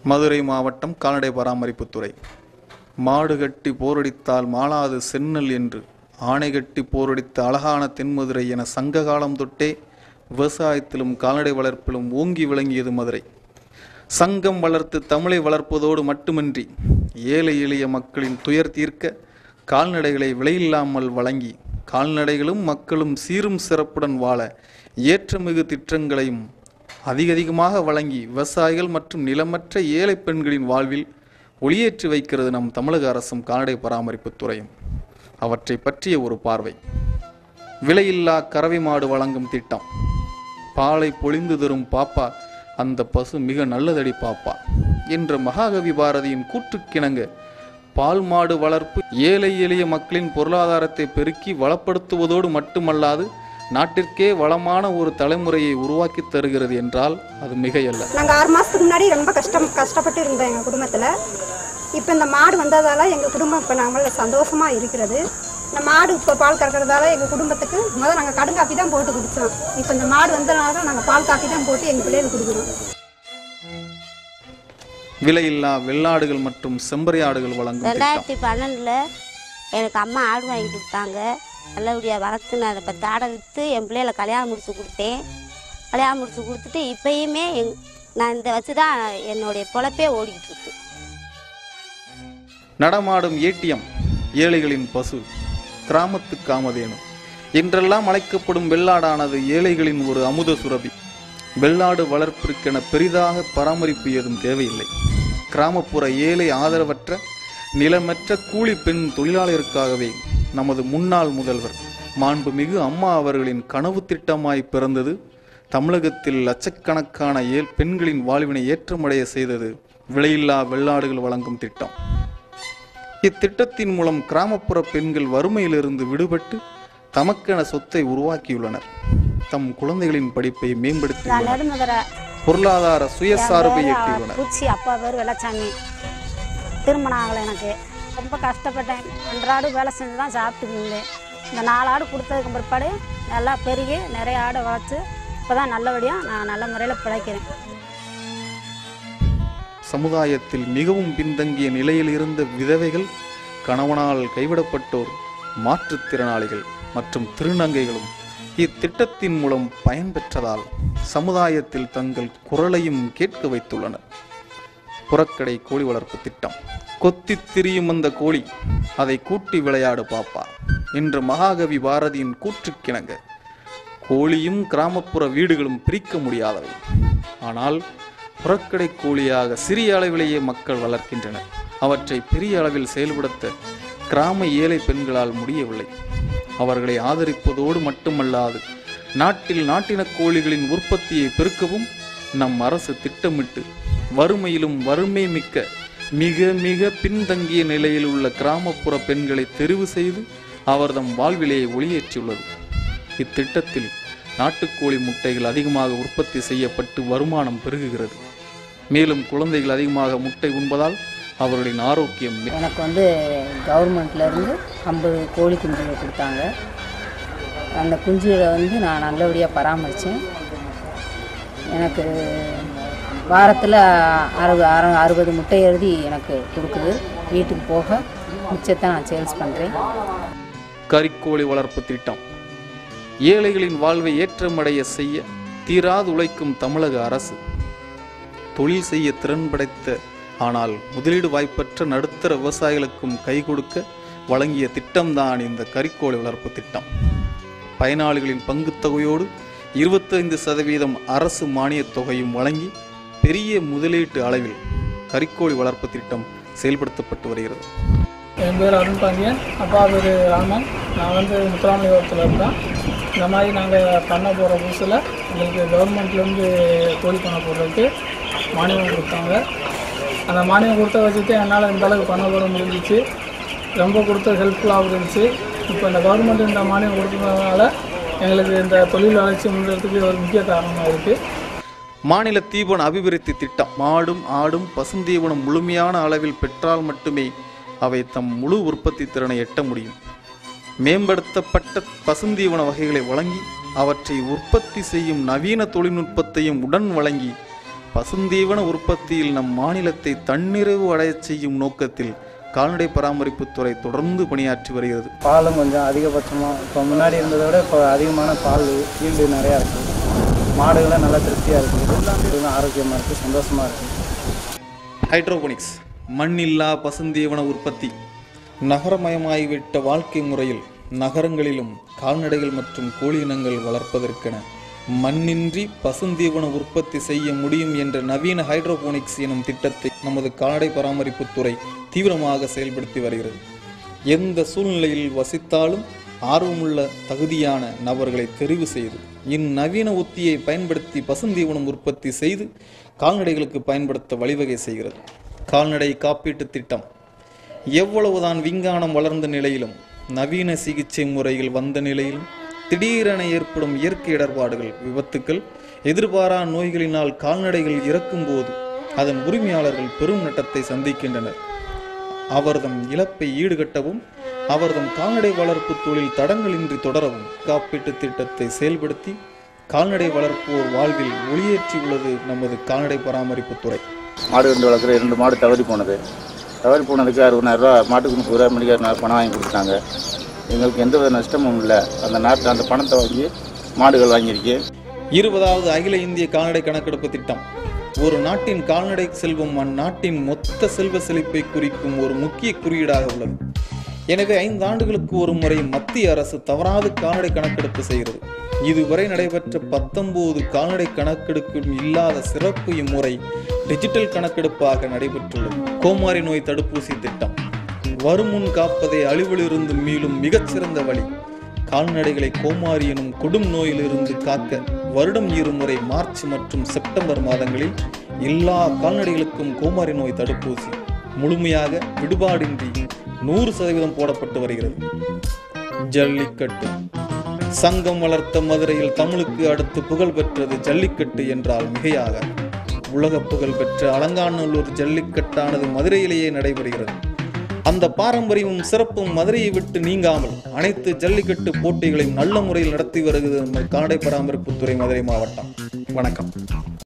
மதுரை மாவட்டம் கால்நடை பராமரிப்புத்துறை மாடு கட்டி போரடித்தால் மாளாது சென்னல் என்று ஆணை கட்டி போரடித்த அழகான தென்மதுரை என சங்க காலம் தொட்டே விவசாயத்திலும் கால்நடை வளர்ப்பிலும் ஓங்கி விளங்கியது மதுரை சங்கம் வளர்த்து தமிழை வளர்ப்பதோடு மட்டுமின்றி ஏழை எளிய மக்களின் துயர் தீர்க்க கால்நடைகளை விலையில்லாமல் வழங்கி கால்நடைகளும் மக்களும் சீரும் சிறப்புடன் வாழ ஏற்றமிகு திட்டங்களையும் அதிக அதிகமாக வழங்கி விவசாயிகள் மற்றும் நிலமற்ற ஏழை பெண்களின் வாழ்வில் ஒளியேற்றி வைக்கிறது நம் தமிழக அரசும் கால்நடை பராமரிப்புத் துறையும் அவற்றை பற்றிய ஒரு பார்வை விலையில்லா கறவை மாடு வழங்கும் திட்டம் பாலை பொழிந்து தரும் பாப்பா அந்த பசு மிக நல்லதடி பாப்பா என்ற மகாகவி பாரதியின் கூற்றுக்கிணங்க பால் மாடு வளர்ப்பு ஏழை எளிய மக்களின் பொருளாதாரத்தை பெருக்கி வளப்படுத்துவதோடு மட்டுமல்லாது நாட்டிற்கே வளமான ஒரு தலைமுறையை உருவாக்கி தருகிறது என்றால் அது மிகையல்ல நாங்கள் ஆறு மாதத்துக்கு முன்னாடி ரொம்ப கஷ்டம் கஷ்டப்பட்டு இருந்தோம் எங்கள் குடும்பத்தில் இப்போ இந்த மாடு வந்ததால் எங்கள் குடும்பம் இப்போ நாங்கள் சந்தோஷமாக இருக்கிறது இந்த மாடு இப்போ பால் கறக்கிறதால எங்கள் குடும்பத்துக்கு முதல்ல நாங்கள் கடும் காப்பி தான் போட்டு குடித்தோம் இப்போ இந்த மாடு வந்ததுனால தான் நாங்கள் பால் காப்பி தான் போட்டு எங்கள் பிள்ளைகளுக்கு கொடுக்குறோம் விலையில்லா வெள்ளாடுகள் மற்றும் செம்பறியாடுகள் வழங்கும் திட்டம் ரெண்டாயிரத்தி பன்னெண்டில் எனக்கு அம்மா ஆடு வாங்கி கொடுத்தாங்க நல்லபடியாக வளர்த்து நான் இப்போ தாடை விற்று என் பிள்ளைகளை கல்யாணம் முடிச்சு கொடுத்தேன் கல்யாணம் முடிச்சு கொடுத்துட்டு இப்பயுமே எங் நான் இந்த வச்சு தான் என்னுடைய பொழப்பே ஓடிக்கிட்டு இருக்கு நடமாடும் ஏடிஎம் ஏழைகளின் பசு கிராமத்து காமதேனு என்றெல்லாம் அழைக்கப்படும் வெள்ளாடானது ஏழைகளின் ஒரு அமுத சுரபி வெள்ளாடு வளர்ப்பிற்கென பெரிதாக பராமரிப்பு ஏதும் தேவையில்லை கிராமப்புற ஏழை ஆதரவற்ற நிலமற்ற கூலி பெண் தொழிலாளருக்காகவே நமது முன்னாள் முதல்வர் மாண்புமிகு அம்மா அவர்களின் கனவு திட்டமாய் பிறந்தது தமிழகத்தில் லட்சக்கணக்கான ஏழ் பெண்களின் வாழ்வினை ஏற்றமடைய செய்தது விலையில்லா வெள்ளாடுகள் வழங்கும் திட்டம் இத்திட்டத்தின் மூலம் கிராமப்புற பெண்கள் வறுமையிலிருந்து விடுபட்டு தமக்கென சொத்தை உருவாக்கியுள்ளனர் தம் குழந்தைகளின் படிப்பை நான் மேம்படுத்தியுள்ளனர் நெடுமதுரை பொருளாதார சுயசார்பை என் பேரு எட்டியுள்ளனர் பூச்சி அப்பா பேர் வெள்ளச்சாமி திருமணம் ஆகலை எனக்கு ரொம்ப கஷ்டப்பட்டேன் அன்றாடு வேலை செஞ்சு தான் சாப்பிட்டு இருந்தேன் இந்த நாலு ஆடு கொடுத்ததுக்கு பிற்பாடு நல்லா பெருகி நிறைய ஆடை வளர்த்து இப்போ தான் நல்லபடியாக நான் நல்ல முறையில் பிழைக்கிறேன் சமுதாயத்தில் மிகவும் பின்தங்கிய நிலையில் இருந்த விதவைகள் கணவனால் கைவிடப்பட்டோர் மாற்றுத்திறனாளிகள் மற்றும் திருநங்கைகளும் இத்திட்டத்தின் மூலம் பயன்பெற்றதால் சமுதாயத்தில் தங்கள் குரலையும் கேட்க வைத்துள்ளனர் புறக்கடை கோழி வளர்ப்பு திட்டம் கொத்தித் திரியும் அந்த கோழி அதை கூட்டி விளையாடு பாப்பா என்ற மகாகவி பாரதியின் கூற்றுக்கிணங்க கோழியும் கிராமப்புற வீடுகளும் பிரிக்க முடியாதவை ஆனால் புறக்கடை கோழியாக சிறிய அளவிலேயே மக்கள் வளர்க்கின்றனர் அவற்றை பெரிய அளவில் செயல்படுத்த கிராம ஏழை பெண்களால் முடியவில்லை அவர்களை ஆதரிப்பதோடு மட்டுமல்லாது நாட்டில் நாட்டின கோழிகளின் உற்பத்தியை பெருக்கவும் நம் அரசு திட்டமிட்டு வறுமையிலும் வறுமை மிக்க மிக மிக பின்தங்கிய நிலையில் உள்ள கிராமப்புற பெண்களை தெரிவு செய்து அவர்தம் வாழ்விலே ஒளியேற்றியுள்ளது இத்திட்டத்தில் நாட்டுக்கோழி முட்டைகள் அதிகமாக உற்பத்தி செய்யப்பட்டு வருமானம் பெருகுகிறது மேலும் குழந்தைகள் அதிகமாக முட்டை உண்பதால் அவர்களின் ஆரோக்கியம் மே- எனக்கு வந்து கவர்மெண்ட்லேருந்து ஐம்பது கோழி குஞ்சுகள் கொடுத்தாங்க அந்த குஞ்சுகளை வந்து நான் நல்லபடியாக பராமரித்தேன் எனக்கு வாரத்தில் அறுபது அறு அறுபது முட்டை எழுதி எனக்கு கொடுக்குது வீட்டுக்கு போக மிச்சத்தை நான் சேல்ஸ் பண்ணுறேன் கறிக்கோழி வளர்ப்பு திட்டம் ஏழைகளின் வாழ்வை ஏற்றமடைய செய்ய தீராது உழைக்கும் தமிழக அரசு தொழில் செய்ய திறன் படைத்த ஆனால் முதலீடு வாய்ப்பற்ற நடுத்தர விவசாயிகளுக்கும் கை கொடுக்க வழங்கிய திட்டம்தான் இந்த கறிக்கோழி வளர்ப்பு திட்டம் பயனாளிகளின் பங்குத் தொகையோடு இருபத்தைந்து சதவீதம் அரசு மானியத் தொகையும் வழங்கி பெரிய முதலீட்டு அளவில் கறிக்கோழி வளர்ப்பு திட்டம் செயல்படுத்தப்பட்டு வருகிறது என் பேர் அருண் பாண்டியன் அப்பா பேர் ராமன் நான் வந்து முத்துராமலிபுரத்தில் இருந்தேன் இந்த மாதிரி நாங்கள் பண்ண போகிற புதுசில் எங்களுக்கு கவர்மெண்ட்லேருந்து கோழி பண்ண போடுறதுக்கு மானியம் கொடுத்தாங்க அந்த மானியம் கொடுத்த வச்சுட்டு என்னால் இந்த அளவுக்கு பண்ண போட முடிஞ்சிச்சு ரொம்ப கொடுத்த ஹெல்ப்ஃபுல்லாகவும் இருந்துச்சு இப்போ இந்த கவர்மெண்ட் இந்த மானியம் கொடுத்ததுனால எங்களுக்கு இந்த தொழில் வளர்ச்சி முன்னேறதுக்கு ஒரு முக்கிய காரணமாக இருக்குது மாநில தீவன அபிவிருத்தி திட்டம் மாடும் ஆடும் பசுந்தீவனம் முழுமையான அளவில் பெற்றால் மட்டுமே அவை தம் முழு உற்பத்தி திறனை எட்ட முடியும் மேம்படுத்தப்பட்ட பசுந்தீவன வகைகளை வழங்கி அவற்றை உற்பத்தி செய்யும் நவீன தொழில்நுட்பத்தையும் உடன் வழங்கி பசுந்தீவன உற்பத்தியில் நம் மாநிலத்தை தன்னிறைவு அடையச் செய்யும் நோக்கத்தில் கால்நடை பராமரிப்புத்துறை தொடர்ந்து பணியாற்றி வருகிறது பாலும் கொஞ்சம் அதிகபட்சமாக இப்போ முன்னாடி இருந்ததை விட இப்போ அதிகமான பால் ஈல்டு நிறையா இருக்குது மாடுகள்லாம் நல்லா திருப்தியாக இருக்குது இதெல்லாம் ஆரோக்கியமாக இருக்குது சந்தோஷமாக இருக்குது ஹைட்ரோபோனிக்ஸ் மண்ணில்லா பசுந்தீவன உற்பத்தி நகரமயமாகிவிட்ட வாழ்க்கை முறையில் நகரங்களிலும் கால்நடைகள் மற்றும் கோழி இனங்கள் வளர்ப்பதற்கென மண்ணின்றி பசுந்தீவன உற்பத்தி செய்ய முடியும் என்ற நவீன ஹைட்ரோபோனிக்ஸ் எனும் திட்டத்தை நமது கால்நடை பராமரிப்புத்துறை தீவிரமாக செயல்படுத்தி வருகிறது எந்த சூழ்நிலையில் வசித்தாலும் ஆர்வமுள்ள தகுதியான நபர்களை தெரிவு செய்து இந்நவீன உத்தியை பயன்படுத்தி பசுந்தீவனம் உற்பத்தி செய்து கால்நடைகளுக்கு பயன்படுத்த வழிவகை செய்கிறது கால்நடை காப்பீட்டு திட்டம் எவ்வளவுதான் விஞ்ஞானம் வளர்ந்த நிலையிலும் நவீன சிகிச்சை முறையில் வந்த நிலையிலும் திடீரென ஏற்படும் இயற்கை இடர்பாடுகள் விபத்துக்கள் எதிர்பாரா நோய்களினால் கால்நடைகள் இறக்கும்போது அதன் உரிமையாளர்கள் பெரும் நட்டத்தை சந்திக்கின்றனர் அவர்தம் இழப்பை ஈடுகட்டவும் அவர்தம் கால்நடை வளர்ப்பு தொழில் தடங்களின்றி தொடரவும் காப்பீட்டு திட்டத்தை செயல்படுத்தி கால்நடை வளர்ப்போர் வாழ்வில் ஒளியேற்றியுள்ளது நமது கால்நடை பராமரிப்புத்துறை மாடு ரெண்டு வளர்க்குற இரண்டு மாடு தவறி போனது தவறி போனதுக்கு அறுபதாயிரரூவா மாட்டுக்கு முப்பது ரூபா மணிக்கார பணம் வாங்கி கொடுத்தாங்க எங்களுக்கு எந்த வித நஷ்டமும் இல்லை அந்த நாட்டில் அந்த பணத்தை வாங்கி மாடுகள் வாங்கியிருக்கேன் இருபதாவது அகில இந்திய கால்நடை கணக்கெடுப்பு திட்டம் ஒரு நாட்டின் கால்நடை செல்வம் அந்நாட்டின் மொத்த செல்வ செழிப்பை குறிக்கும் ஒரு முக்கிய குறியீடாக உள்ளது எனவே ஐந்து ஆண்டுகளுக்கு ஒரு முறை மத்திய அரசு தவறாது கால்நடை கணக்கெடுப்பு செய்கிறது இதுவரை நடைபெற்ற பத்தொன்பது கால்நடை கணக்கெடுப்பும் இல்லாத சிறப்பு இம்முறை டிஜிட்டல் கணக்கெடுப்பாக நடைபெற்றுள்ளது கோமாரி நோய் தடுப்பூசி திட்டம் வருமுன் காப்பதை அழிவிலிருந்து மீளும் மிகச்சிறந்த வழி கால்நடைகளை கோமாரி எனும் கொடும் நோயிலிருந்து காக்க வருடம் இருமுறை மார்ச் மற்றும் செப்டம்பர் மாதங்களில் எல்லா கால்நடைகளுக்கும் கோமாரி நோய் தடுப்பூசி முழுமையாக விடுபாடின்றி நூறு சதவீதம் போடப்பட்டு வருகிறது ஜல்லிக்கட்டு சங்கம் வளர்த்த மதுரையில் தமிழுக்கு அடுத்து புகழ் பெற்றது ஜல்லிக்கட்டு என்றால் மிகையாக உலக புகழ் பெற்ற அலங்காநல்லூர் ஜல்லிக்கட்டானது மதுரையிலேயே நடைபெறுகிறது அந்த பாரம்பரியமும் சிறப்பும் மதுரையை விட்டு நீங்காமல் அனைத்து ஜல்லிக்கட்டு போட்டிகளையும் நல்ல முறையில் நடத்தி வருகிறது நம்ம கால்நடை பராமரிப்புத்துறை மதுரை மாவட்டம் வணக்கம்